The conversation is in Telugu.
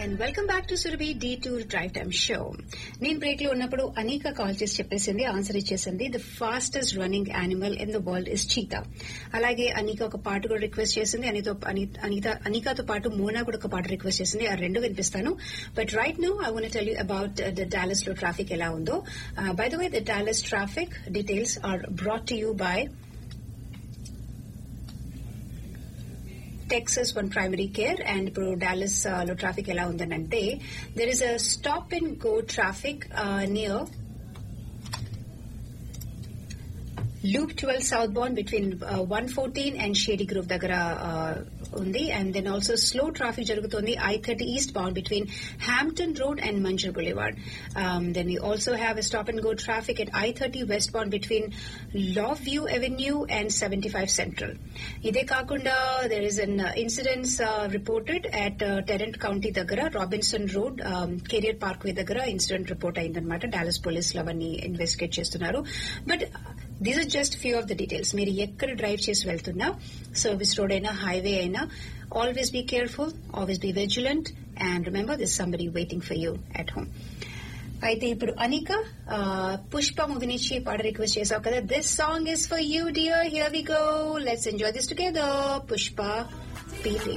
and welcome back to Surabhi detour drive time show నేను బ్రేక్ లో ఉన్నప్పుడు అనీక కాల్ చేసి చెప్పేసింది ఆన్సర్ ఇచ్చేసింది the fastest running animal in the world is cheetah అలాగే అనీక ఒక పాట కూడా రిక్వెస్ట్ చేసింది అనితో అనిత అనికాతో పాటు మోనా కూడా ఒక పాట రిక్వెస్ట్ చేసింది ఆ రెండు వినిపిస్తాను but right now I want tell you about the Dallas లో ట్రాఫిక్ ఎలా ఉందో by the way the Dallas traffic details are brought to you by Texas one primary care and ఇప్పుడు డాలస్ లో ట్రాఫిక్ ఎలా ఉందనంటే there is a stop and go traffic near loop twelve south bound between one fourteen and Shady Grove దగ్గర ఉంది and then also slow traffic జరుగుతుంది I thirty east bound between Hampton road and Manzer boulevard then you also have a stop and go traffic at I thirty west bound between Lawnview avenue and seventy five central ఇదే కాకుండా there is an incidents reported at Tarrant county దగ్గర Robinson road Carrier Parkway దగ్గర ఇన్సిడెంట్ రిపోర్ట్ అయిందనమాట డాలస్ పోలీసులు అవన్నీ ఇన్వెస్టిగేట్ చేస్తున్నారు but these are just few of the details మీరు ఎక్కడ డ్రైవ్ చేసి వెళ్తున్నా సర్వీస్ రోడ్ అయినా హైవే అయినా always be careful always be vigilant and remember this somebody waiting for you at home అయితే ఇప్పుడు అనిక పుష్ప మూవీ నుంచి పాట రిక్వెస్ట్ చేసావు కదా this song is for you dear here we go let's enjoy this together Pushpa PP